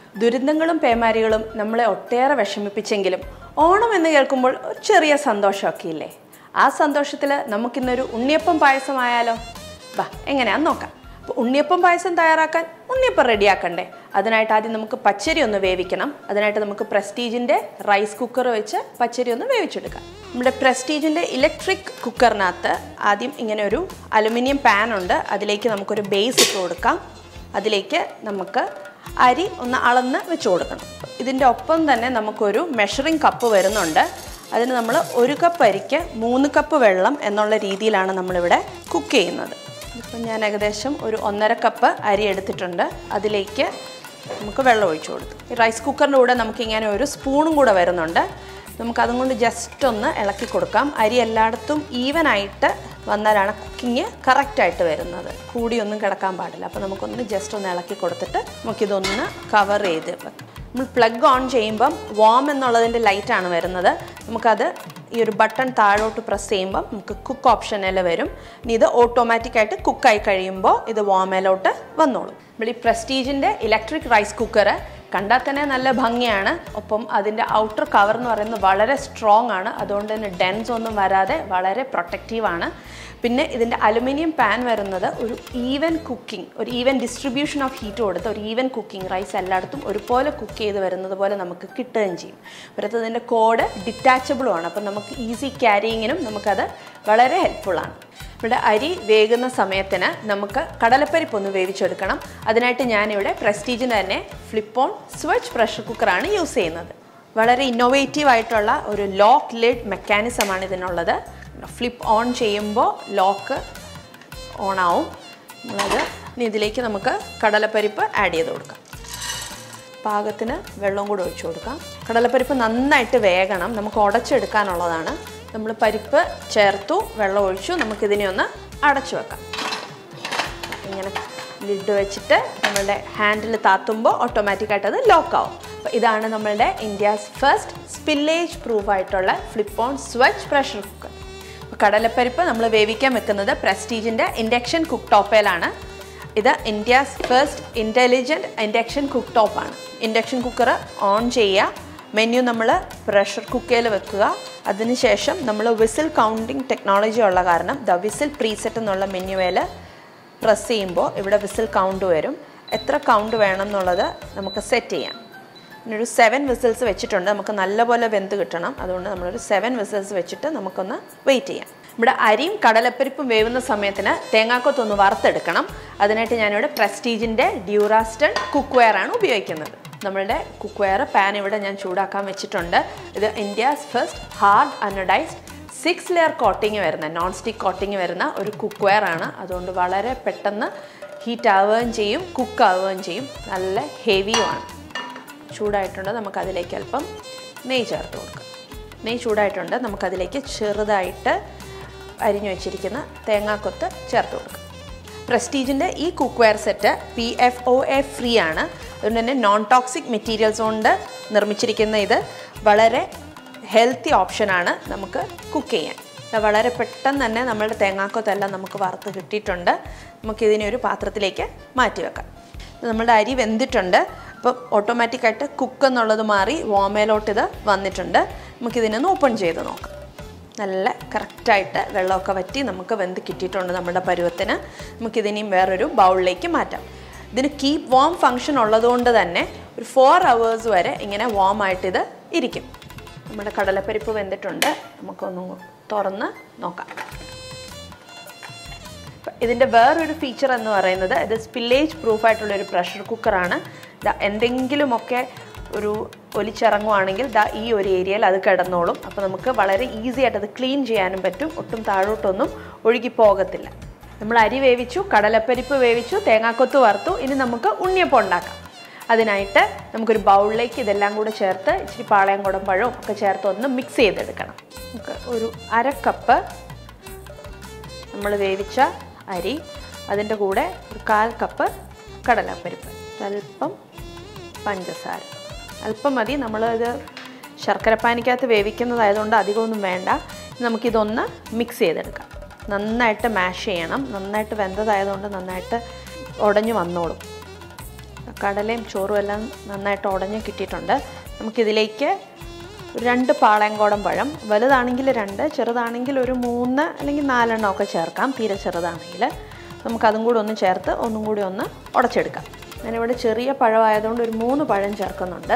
ദുരന്തങ്ങളും പേമാരികളും നമ്മളെ ഒട്ടേറെ വിഷമിപ്പിച്ചെങ്കിലും ഓണം എന്ന് കേൾക്കുമ്പോൾ ഒരു ചെറിയ സന്തോഷമൊക്കെ ഇല്ലേ ആ സന്തോഷത്തിൽ നമുക്കിന്നൊരു ഉണ്ണിയപ്പം പായസമായാലോ വാ എങ്ങനെയാന്ന് നോക്കാം അപ്പോൾ ഉണ്ണിയപ്പം പായസം തയ്യാറാക്കാൻ ഉണ്ണിയപ്പം റെഡിയാക്കണ്ടേ അതിനായിട്ട് ആദ്യം നമുക്ക് പച്ചരി ഒന്ന് വേവിക്കണം അതിനായിട്ട് നമുക്ക് പ്രസ്റ്റീജിൻ്റെ റൈസ് കുക്കർ വെച്ച് പച്ചരി ഒന്ന് വേവിച്ചെടുക്കാം നമ്മുടെ പ്രസ്റ്റീജിൻ്റെ ഇലക്ട്രിക് കുക്കറിനകത്ത് ആദ്യം ഇങ്ങനെ ഒരു അലുമിനിയം പാൻ ഉണ്ട് അതിലേക്ക് നമുക്കൊരു ബേസ് ഇട്ട് കൊടുക്കാം അതിലേക്ക് നമുക്ക് അരി ഒന്ന് അളന്ന് വെച്ച് കൊടുക്കണം ഇതിൻ്റെ ഒപ്പം തന്നെ നമുക്കൊരു മെഷറിംഗ് കപ്പ് വരുന്നുണ്ട് അതിന് നമ്മൾ ഒരു കപ്പ് അരിക്ക് മൂന്ന് കപ്പ് വെള്ളം എന്നുള്ള രീതിയിലാണ് നമ്മളിവിടെ കുക്ക് ചെയ്യുന്നത് ഇപ്പം ഞാൻ ഏകദേശം ഒരു ഒന്നര കപ്പ് അരി എടുത്തിട്ടുണ്ട് അതിലേക്ക് നമുക്ക് വെള്ളം ഒഴിച്ചു കൊടുത്തു ഈ റൈസ് കുക്കറിൻ്റെ കൂടെ നമുക്കിങ്ങനെ ഒരു സ്പൂണും കൂടെ വരുന്നുണ്ട് നമുക്കതും കൊണ്ട് ജസ്റ്റ് ഒന്ന് ഇളക്കി കൊടുക്കാം അരി എല്ലായിടത്തും ഈവനായിട്ട് വന്നാലാണ് കുക്കിങ് കറക്റ്റായിട്ട് വരുന്നത് കൂടിയൊന്നും കിടക്കാൻ പാടില്ല അപ്പോൾ നമുക്കൊന്ന് ജസ്റ്റ് ഒന്ന് ഇളക്കി കൊടുത്തിട്ട് നമുക്കിതൊന്ന് കവർ ചെയ്ത് വെക്കാം നമ്മൾ പ്ലഗ് ഓൺ ചെയ്യുമ്പം വാം എന്നുള്ളതിൻ്റെ ലൈറ്റാണ് വരുന്നത് നമുക്കത് ഈ ഒരു ബട്ടൺ താഴോട്ട് പ്രസ് ചെയ്യുമ്പം നമുക്ക് കുക്ക് ഓപ്ഷനിൽ വരും ഇനി ഇത് ഓട്ടോമാറ്റിക്കായിട്ട് കുക്കായി കഴിയുമ്പോൾ ഇത് വാമയിലോട്ട് വന്നോളും നമ്മൾ ഈ പ്രസ്റ്റീജിൻ്റെ ഇലക്ട്രിക് റൈസ് കുക്കർ കണ്ടാൽ തന്നെ നല്ല ഭംഗിയാണ് ഒപ്പം അതിൻ്റെ ഔട്ടർ കവർ എന്ന് പറയുന്നത് വളരെ സ്ട്രോങ് ആണ് അതുകൊണ്ട് തന്നെ ഡെൻസ് ഒന്നും വരാതെ വളരെ പ്രൊട്ടക്റ്റീവാണ് പിന്നെ ഇതിൻ്റെ അലുമിനിയം പാൻ വരുന്നത് ഒരു ഈവൻ കുക്കിംഗ് ഒരു ഈവൻ ഡിസ്ട്രിബ്യൂഷൻ ഓഫ് ഹീറ്റ് കൊടുത്ത് ഒരു ഈവൻ കുക്കിംഗ് റൈസ് എല്ലായിടത്തും ഒരുപോലെ കുക്ക് ചെയ്ത് വരുന്നത് പോലെ നമുക്ക് കിട്ടുകയും ചെയ്യും പുറത്ത് ഇതിൻ്റെ കോഡ് ഡിറ്റാച്ചബിളും ആണ് അപ്പം നമുക്ക് ഈസി ക്യാരിയിങ്ങിനും നമുക്കത് വളരെ ഹെൽപ്ഫുള്ളാണ് ഇവിടെ അരി വേകുന്ന സമയത്തിന് നമുക്ക് കടലപ്പരിപ്പ് ഒന്ന് വേവിച്ചെടുക്കണം അതിനായിട്ട് ഞാനിവിടെ പ്രസ്റ്റീജിന് തന്നെ ഫ്ലിപ്പ് ഓൺ സ്വിച്ച് പ്രഷർ കുക്കറാണ് യൂസ് ചെയ്യുന്നത് വളരെ ഇന്നോവേറ്റീവ് ആയിട്ടുള്ള ഒരു ലോക്ക് ലിഡ് മെക്കാനിസമാണ് ഇതിനുള്ളത് ഫ്ലിപ്പ് ഓൺ ചെയ്യുമ്പോൾ ലോക്ക് ഓൺ ആവും നമ്മളത് ഇനി ഇതിലേക്ക് നമുക്ക് കടലപ്പരിപ്പ് ആഡ് ചെയ്ത് കൊടുക്കാം പാകത്തിന് വെള്ളം കൂടെ ഒഴിച്ചു കൊടുക്കാം കടലപ്പരിപ്പ് നന്നായിട്ട് വേകണം നമുക്ക് ഉടച്ചെടുക്കാനുള്ളതാണ് നമ്മൾ പരിപ്പ് ചേർത്തു വെള്ളം ഒഴിച്ചു നമുക്കിതിനെ ഒന്ന് അടച്ചു വെക്കാം ഇങ്ങനെ ലിഡ് വെച്ചിട്ട് നമ്മളുടെ ഹാൻഡിൽ താത്തുമ്പോൾ ഓട്ടോമാറ്റിക്കായിട്ട് അത് ലോക്ക് ആവും അപ്പോൾ ഇതാണ് നമ്മളുടെ ഇന്ത്യാസ് ഫസ്റ്റ് സ്പില്ലേജ് പ്രൂഫ് ആയിട്ടുള്ള flip on switch pressure cooker അപ്പോൾ കടലപ്പരിപ്പ് നമ്മൾ വേവിക്കാൻ വെക്കുന്നത് പ്രസ്റ്റീജിൻ്റെ ഇൻഡക്ഷൻ കുക്ക് ടോപ്പയിലാണ് ഇത് India's first intelligent induction cook ടോപ്പാണ് ഇൻഡക്ഷൻ കുക്കർ ഓൺ ചെയ്യുക മെനു നമ്മൾ പ്രഷർ കുക്കറിൽ വെക്കുക അതിനുശേഷം നമ്മൾ വിസിൽ കൗണ്ടിങ് ടെക്നോളജി ഉള്ള കാരണം ദ വിസിൽ പ്രീസെറ്റ് എന്നുള്ള മെനുവേൽ പ്രസ് ചെയ്യുമ്പോൾ ഇവിടെ വിസിൽ കൗണ്ട് വരും എത്ര കൗണ്ട് വേണം എന്നുള്ളത് നമുക്ക് സെറ്റ് ചെയ്യാം പിന്നെ ഒരു സെവൻ വിസിൽസ് വെച്ചിട്ടുണ്ട് നമുക്ക് നല്ലപോലെ വെന്ത് കിട്ടണം അതുകൊണ്ട് നമ്മളൊരു സെവൻ വിസിൽസ് വെച്ചിട്ട് നമുക്കൊന്ന് വെയിറ്റ് ചെയ്യാം ഇവിടെ അരിയും കടലപ്പരിപ്പും വേവുന്ന സമയത്തിന് തേങ്ങാക്കൊത്തൊന്ന് വറുത്തെടുക്കണം അതിനായിട്ട് ഞാനിവിടെ പ്രസ്റ്റീജിൻ്റെ ഡ്യൂറാസ്റ്റൺ കുക്ക് വെയർ ആണ് ഉപയോഗിക്കുന്നത് നമ്മളുടെ കുക്ക് വെയർ പാൻ ഇവിടെ ഞാൻ ചൂടാക്കാൻ വെച്ചിട്ടുണ്ട് ഇത് India's first hard anodised six layer coating വരുന്ന നോൺ സ്റ്റിക്ക് കോട്ടിങ് വരുന്ന ഒരു കുക്ക് വെയർ ആണ് അതുകൊണ്ട് വളരെ പെട്ടെന്ന് ഹീറ്റ് ആവുകയും ചെയ്യും കുക്ക് ആവുകയും ചെയ്യും നല്ല ഹെവിയുമാണ് ചൂടായിട്ടുണ്ട് നമുക്കതിലേക്ക് അല്പം നെയ്യ് ചേർത്ത് കൊടുക്കാം നെയ്യ് ചൂടായിട്ടുണ്ട് നമുക്കതിലേക്ക് ചെറുതായിട്ട് അരിഞ്ഞു വെച്ചിരിക്കുന്ന തേങ്ങാക്കൊത്ത് ചേർത്ത് കൊടുക്കാം പ്രസ്റ്റീജിൻ്റെ ഈ cookware set P F O A free ആണ് അതുകൊണ്ട് തന്നെ നോൺ ടോക്സിക് മെറ്റീരിയൽസ് കൊണ്ട് നിർമ്മിച്ചിരിക്കുന്ന ഇത് വളരെ ഹെൽത്തി ഓപ്ഷനാണ് നമുക്ക് കുക്ക് ചെയ്യാൻ ഇത് വളരെ പെട്ടെന്ന് തന്നെ നമ്മളുടെ തേങ്ങാക്കൊത്തെല്ലാം നമുക്ക് വറുത്ത് കിട്ടിയിട്ടുണ്ട് നമുക്കിതിനെ ഒരു പാത്രത്തിലേക്ക് മാറ്റി വെക്കാം ഇത് നമ്മുടെ അരി വെന്തിട്ടുണ്ട് അപ്പം ഓട്ടോമാറ്റിക്കായിട്ട് കുക്ക് എന്നുള്ളത് മാറി വോമയിലോട്ട് ഇത് വന്നിട്ടുണ്ട് നമുക്കിതിനൊന്ന് ഓപ്പൺ ചെയ്ത് നോക്കാം നല്ല കറക്റ്റായിട്ട് വെള്ളമൊക്കെ വറ്റി നമുക്ക് വെന്ത് കിട്ടിയിട്ടുണ്ട് നമ്മുടെ പരുവത്തിന് നമുക്കിതിനെയും വേറൊരു ബൗളിലേക്ക് മാറ്റാം ഇതിന് കീപ്പ് വാം ഫങ്ഷൻ ഉള്ളതുകൊണ്ട് തന്നെ ഒരു ഫോർ അവേഴ്സ് വരെ ഇങ്ങനെ വാം ആയിട്ട് ഇത് ഇരിക്കും നമ്മുടെ കടലപ്പരിപ്പ് വെന്തിട്ടുണ്ട് നമുക്കൊന്ന് തുറന്ന് നോക്കാം ഇതിൻ്റെ വേറൊരു ഫീച്ചർ എന്ന് പറയുന്നത് ഇത് സ്പില്ലേജ് പ്രൂഫ് ആയിട്ടുള്ള ഒരു പ്രഷർ കുക്കറാണ് ദാ എന്തെങ്കിലുമൊക്കെ ഒരു ഒലിച്ചിറങ്ങുവാണെങ്കിൽ ദാ ഈ ഒരു ഏരിയയിൽ അത് കിടന്നോളും അപ്പോൾ നമുക്ക് വളരെ ഈസി ആയിട്ട് അത് ക്ലീൻ ചെയ്യാനും പറ്റും ഒട്ടും താഴോട്ടൊന്നും ഒഴുകി പോകത്തില്ല നമ്മൾ അരി വേവിച്ചു കടലപ്പരിപ്പ് വേവിച്ചു തേങ്ങാക്കൊത്ത് വറുത്തു ഇനി നമുക്ക് ഉണ്ണിയപ്പം ഉണ്ടാക്കാം അതിനായിട്ട് നമുക്കൊരു ബൗളിലേക്ക് ഇതെല്ലാം കൂടെ ചേർത്ത് ഇച്ചിരി പാളയംകുടം പഴവും ഒക്കെ ചേർത്ത് ഒന്ന് മിക്സ് ചെയ്തെടുക്കണം നമുക്ക് ഒരു അര കപ്പ് നമ്മൾ വേവിച്ച അരി അതിൻ്റെ കൂടെ ഒരു കാൽ കപ്പ് കടലപ്പരിപ്പ് അല്പം പഞ്ചസാര അല്പം മതി നമ്മളിത് ശർക്കരപ്പാനിക്കകത്ത് വേവിക്കുന്നതായതുകൊണ്ട് അധികമൊന്നും വേണ്ട നമുക്കിതൊന്ന് മിക്സ് ചെയ്തെടുക്കാം നന്നായിട്ട് മാഷ് ചെയ്യണം നന്നായിട്ട് വെന്തതായതുകൊണ്ട് നന്നായിട്ട് ഉടഞ്ഞു വന്നോളും കടലയും ചോറും എല്ലാം നന്നായിട്ട് ഉടഞ്ഞ് കിട്ടിയിട്ടുണ്ട് നമുക്കിതിലേക്ക് ഒരു രണ്ട് പാളയങ്കോടൻ പഴം വലുതാണെങ്കിൽ രണ്ട് ചെറുതാണെങ്കിൽ ഒരു മൂന്ന് അല്ലെങ്കിൽ നാലെണ്ണം ഒക്കെ ചേർക്കാം തീരെ ചെറുതാണെങ്കിൽ നമുക്കതും കൂടി ഒന്ന് ചേർത്ത് ഒന്നും കൂടി ഒന്ന് ഉടച്ചെടുക്കാം ഞാനിവിടെ ചെറിയ പഴമായതുകൊണ്ട് ഒരു മൂന്ന് പഴം ചേർക്കുന്നുണ്ട്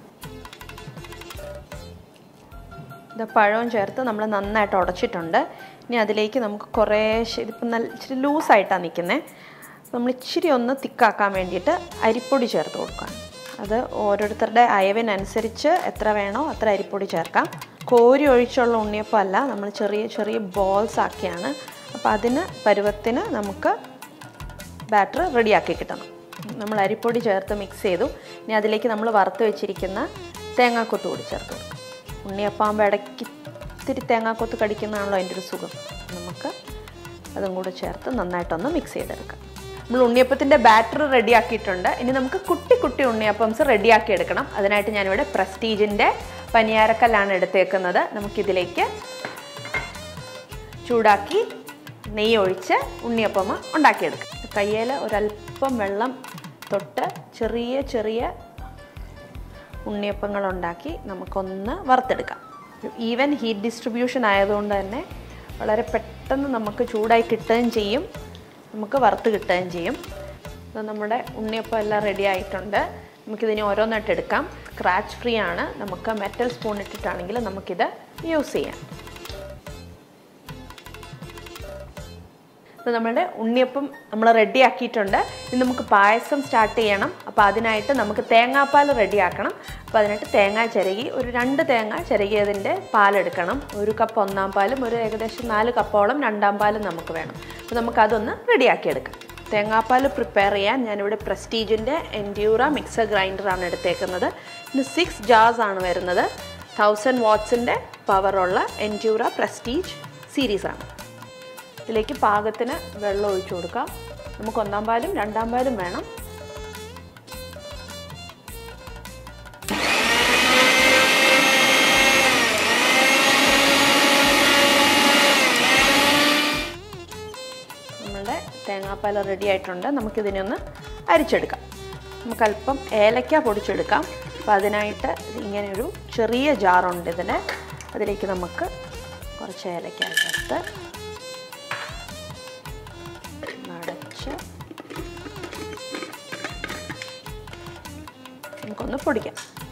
ഇത് പഴവും ചേർത്ത് നമ്മൾ നന്നായിട്ട് ഉടച്ചിട്ടുണ്ട് ഇനി അതിലേക്ക് നമുക്ക് കുറേശ്ശെ ഇതിപ്പം നല്ല ഇച്ചിരി ലൂസായിട്ടാണ് നിൽക്കുന്നത് നമ്മൾ ഇച്ചിരി ഒന്ന് തിക്കാക്കാൻ വേണ്ടിയിട്ട് അരിപ്പൊടി ചേർത്ത് കൊടുക്കാം അത് ഓരോരുത്തരുടെ അയവിനനുസരിച്ച് എത്ര വേണോ അത്ര അരിപ്പൊടി ചേർക്കാം കോരി ഒഴിച്ചുള്ള ഉണ്ണിയപ്പം അല്ല നമ്മൾ ചെറിയ ചെറിയ ബോൾസ് ആക്കിയാണ് അപ്പോൾ അതിന് പരുവത്തിന് നമുക്ക് ബാറ്റർ റെഡിയാക്കി കിട്ടണം നമ്മൾ അരിപ്പൊടി ചേർത്ത് മിക്സ് ചെയ്തു ഇനി അതിലേക്ക് നമ്മൾ വറുത്ത് വെച്ചിരിക്കുന്ന തേങ്ങാക്കൊത്ത് കൂടി ചേർത്ത് കൊടുക്കും ഉണ്ണിയപ്പാകുമ്പോൾ ഇടയ്ക്ക് ഇത്തിരി തേങ്ങാക്കൊത്ത് കടിക്കുന്നതാണല്ലോ അതിൻ്റെ ഒരു സുഖം നമുക്ക് അതും കൂടെ ചേർത്ത് നന്നായിട്ടൊന്ന് മിക്സ് ചെയ്തെടുക്കാം നമ്മൾ ഉണ്ണിയപ്പത്തിൻ്റെ ബാറ്റർ റെഡിയാക്കിയിട്ടുണ്ട് ഇനി നമുക്ക് കുട്ടി കുട്ടി ഉണ്ണിയപ്പംസ് റെഡിയാക്കി എടുക്കണം അതിനായിട്ട് ഞാനിവിടെ പ്രസ്റ്റീജിൻ്റെ പനിയാരക്കല്ലാണ് എടുത്തേക്കുന്നത് നമുക്കിതിലേക്ക് ചൂടാക്കി നെയ്യ് ഒഴിച്ച് ഉണ്ണിയപ്പം ഉണ്ടാക്കിയെടുക്കാം കയ്യിൽ ഒരല്പം വെള്ളം തൊട്ട് ചെറിയ ചെറിയ ഉണ്ണിയപ്പങ്ങൾ ഉണ്ടാക്കി നമുക്കൊന്ന് വറുത്തെടുക്കാം ഈവൻ ഹീറ്റ് ഡിസ്ട്രിബ്യൂഷൻ ആയതുകൊണ്ട് തന്നെ വളരെ പെട്ടെന്ന് നമുക്ക് ചൂടായി കിട്ടുകയും ചെയ്യും നമുക്ക് വറുത്ത് കിട്ടുകയും ചെയ്യും അപ്പോൾ നമ്മുടെ ഉണ്ണിയപ്പം എല്ലാം റെഡി ആയിട്ടുണ്ട് നമുക്കിതിനെ ഓരോന്നായിട്ട് എടുക്കാം സ്ക്രാച്ച് ഫ്രീ ആണ് നമുക്ക് മെറ്റൽ സ്പൂൺ ഇട്ടിട്ടാണെങ്കിൽ നമുക്കിത് യൂസ് ചെയ്യാം അപ്പോൾ നമ്മുടെ ഉണ്ണിയപ്പം നമ്മൾ റെഡി ആക്കിയിട്ടുണ്ട് ഇനി നമുക്ക് പായസം സ്റ്റാർട്ട് ചെയ്യണം അപ്പോൾ അതിനായിട്ട് നമുക്ക് തേങ്ങാപ്പാൽ റെഡിയാക്കണം അപ്പോൾ അതിനായിട്ട് തേങ്ങ ചിരകി ഒരു രണ്ട് തേങ്ങ ചിരകിയതിൻ്റെ പാലെടുക്കണം ഒരു കപ്പ് ഒന്നാം പാലും ഒരു ഏകദേശം നാല് കപ്പോളം രണ്ടാം പാലും നമുക്ക് വേണം അപ്പോൾ നമുക്കതൊന്ന് റെഡിയാക്കിയെടുക്കാം തേങ്ങാപ്പാൽ പ്രിപ്പയർ ചെയ്യാൻ ഞാനിവിടെ പ്രസ്റ്റീജിൻ്റെ എൻഡ്യൂറ മിക്സർ ഗ്രൈൻഡറാണ് എടുത്തേക്കുന്നത് ഇന്ന് സിക്സ് ജാർസ് ആണ് വരുന്നത് തൗസൻഡ് വാട്ട്സിൻ്റെ പവറുള്ള എൻഡ്യൂറ പ്രസ്റ്റീജ് സീരീസാണ് ഇതിലേക്ക് പാകത്തിന് വെള്ളം ഒഴിച്ചു കൊടുക്കാം നമുക്ക് ഒന്നാം പാലും രണ്ടാം പാലും വേണം നമ്മളുടെ തേങ്ങാപ്പാൽ റെഡി ആയിട്ടുണ്ട് നമുക്കിതിനെ ഒന്ന് അരിച്ചെടുക്കാം നമുക്ക് അല്പം ഏലക്ക പൊടിച്ചെടുക്കാം അപ്പോൾ അതിനായിട്ട് ഇങ്ങനെ ഒരു ചെറിയ ജാറുണ്ട് ഇതിന് അതിലേക്ക് നമുക്ക് കുറച്ച് ഏലക്ക ചേർത്ത് അടച്ച് നമുക്കൊന്ന് പൊടിക്കാം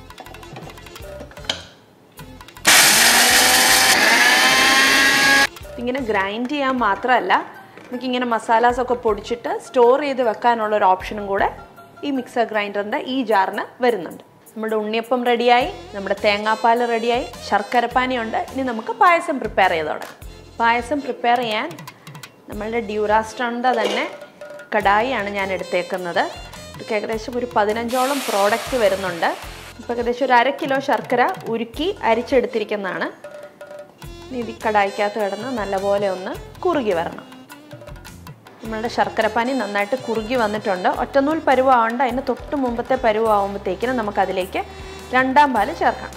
ഇങ്ങനെ ഗ്രൈൻഡ് ചെയ്യാൻ മാത്രമല്ല നമുക്കിങ്ങനെ മസാലാസ് ഒക്കെ പൊടിച്ചിട്ട് സ്റ്റോർ ചെയ്ത് വെക്കാനുള്ള ഒരു ഓപ്ഷനും കൂടെ ഈ മിക്സർ ഗ്രൈൻഡറിൻ്റെ ഈ ജാറിന് വരുന്നുണ്ട് നമ്മുടെ ഉണ്ണിയപ്പം റെഡിയായി നമ്മുടെ തേങ്ങാപ്പാൽ റെഡിയായി ശർക്കരപ്പാനിയുണ്ട് ഇനി നമുക്ക് പായസം പ്രിപ്പയർ ചെയ്ത് തുടങ്ങാം പായസം പ്രിപ്പയർ ചെയ്യാൻ നമ്മളുടെ ഡ്യൂറാസ്റ്റോണിൻ്റെ തന്നെ കടായിയാണ് ഞാൻ എടുത്തേക്കുന്നത് ഇതൊക്കെ ഏകദേശം ഒരു പതിനഞ്ചോളം പ്രോഡക്റ്റ് വരുന്നുണ്ട് ഇപ്പോൾ ഏകദേശം ഒരു അര കിലോ ശർക്കര ഉരുക്കി അരിച്ചെടുത്തിരിക്കുന്നതാണ് ഇനി ഇത് ഈ കടായിക്കകത്ത് കിടന്ന് നല്ലപോലെ ഒന്ന് കുറുകി വരണം നമ്മളുടെ ശർക്കരപ്പാനി നന്നായിട്ട് കുറുകി വന്നിട്ടുണ്ട് ഒറ്റനൂൽ പരുവാണ്ട് അതിന് തൊട്ട് മുമ്പത്തെ പരുവാകുമ്പോഴത്തേക്കിനും നമുക്കതിലേക്ക് രണ്ടാം പാല് ചേർക്കാം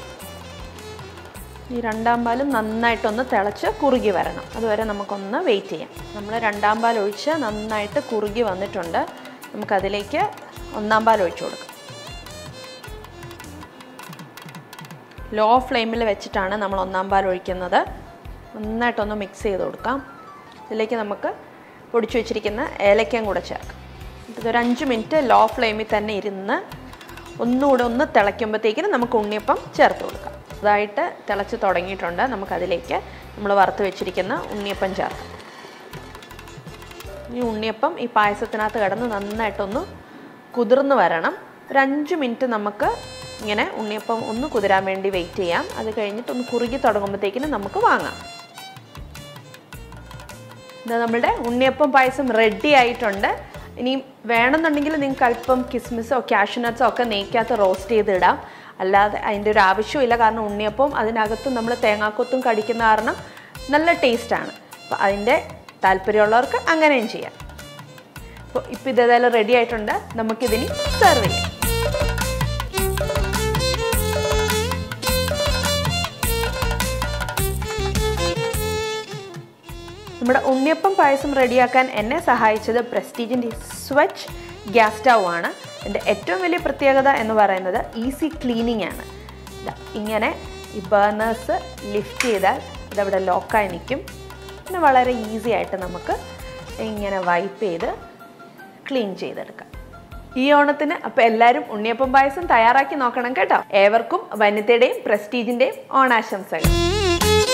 ഈ രണ്ടാം പാലും നന്നായിട്ടൊന്ന് തിളച്ച് കുറുകി വരണം അതുവരെ നമുക്കൊന്ന് വെയിറ്റ് ചെയ്യാം നമ്മൾ രണ്ടാം പാൽ ഒഴിച്ച് നന്നായിട്ട് കുറുകി വന്നിട്ടുണ്ട് നമുക്കതിലേക്ക് ഒന്നാം പാൽ ഒഴിച്ചു കൊടുക്കാം ലോ ഫ്ലെയിമിൽ വെച്ചിട്ടാണ് നമ്മൾ ഒന്നാം പാൽ ഒഴിക്കുന്നത് നന്നായിട്ടൊന്ന് മിക്സ് ചെയ്ത് കൊടുക്കാം ഇതിലേക്ക് നമുക്ക് പൊടിച്ചു വെച്ചിരിക്കുന്ന ഏലക്കയും കൂടെ ചേർക്കാം ഇതൊരു അഞ്ച് മിനിറ്റ് ലോ ഫ്ലെയിമിൽ തന്നെ ഇരുന്ന് ഒന്നുകൂടെ ഒന്ന് തിളയ്ക്കുമ്പോഴത്തേക്കിനും നമുക്ക് ഉണ്ണിയപ്പം ചേർത്ത് കൊടുക്കാം അതായിട്ട് തിളച്ച് തുടങ്ങിയിട്ടുണ്ട് നമുക്കതിലേക്ക് നമ്മൾ വറുത്ത് വെച്ചിരിക്കുന്ന ഉണ്ണിയപ്പം ചേർക്കാം ഈ ഉണ്ണിയപ്പം ഈ പായസത്തിനകത്ത് കിടന്ന് നന്നായിട്ടൊന്ന് കുതിർന്ന് വരണം ഒരു അഞ്ച് മിനിറ്റ് നമുക്ക് ഇങ്ങനെ ഉണ്ണിയപ്പം ഒന്ന് കുതിരാൻ വേണ്ടി വെയിറ്റ് ചെയ്യാം അത് കഴിഞ്ഞിട്ട് ഒന്ന് കുറുകി തുടങ്ങുമ്പോഴത്തേക്കിനും നമുക്ക് വാങ്ങാം ഇത് നമ്മുടെ ഉണ്ണിയപ്പം പായസം റെഡി ആയിട്ടുണ്ട് ഇനി വേണമെന്നുണ്ടെങ്കിൽ നിങ്ങൾക്ക് അല്പം കിസ്മിസോ കാഷ്യൂനട്ട്സോ ഒക്കെ നെയ്ക്കകത്ത് റോസ്റ്റ് ചെയ്തിടാം അല്ലാതെ അതിൻ്റെ ഒരു ആവശ്യമില്ല കാരണം ഉണ്ണിയപ്പം അതിനകത്ത് നമ്മൾ തേങ്ങാക്കൊത്തും കടിക്കുന്ന കാരണം നല്ല ടേസ്റ്റാണ് അപ്പോൾ അതിൻ്റെ താല്പര്യമുള്ളവർക്ക് അങ്ങനെയും ചെയ്യാം അപ്പോൾ ഇപ്പോൾ ഇതേതായാലും റെഡി ആയിട്ടുണ്ട് നമുക്കിതിനി സെർവ് ചെയ്യാം നമ്മുടെ ഉണ്ണിയപ്പം പായസം റെഡിയാക്കാൻ എന്നെ സഹായിച്ചത് പ്രസ്റ്റീജിൻ്റെ സ്വച്ച് ഗ്യാസ് സ്റ്റൗ ആണ് ഇതിൻ്റെ ഏറ്റവും വലിയ പ്രത്യേകത എന്ന് പറയുന്നത് ഈസി ക്ലീനിങ് ആണ് ദാ ഇങ്ങനെ ഈ ബേർണേഴ്സ് ലിഫ്റ്റ് ചെയ്താൽ ഇതവിടെ ലോക്കായി നിൽക്കും പിന്നെ വളരെ ഈസി ആയിട്ട് നമുക്ക് ഇങ്ങനെ വൈപ്പ് ചെയ്ത് ക്ലീൻ ചെയ്തെടുക്കാം ഈ ഓണത്തിന് അപ്പോൾ എല്ലാവരും ഉണ്ണിയപ്പം പായസം തയ്യാറാക്കി നോക്കണം കേട്ടോ ഏവർക്കും വനിതയുടെയും പ്രസ്റ്റീജിൻ്റെയും ഓണാശംസകൾ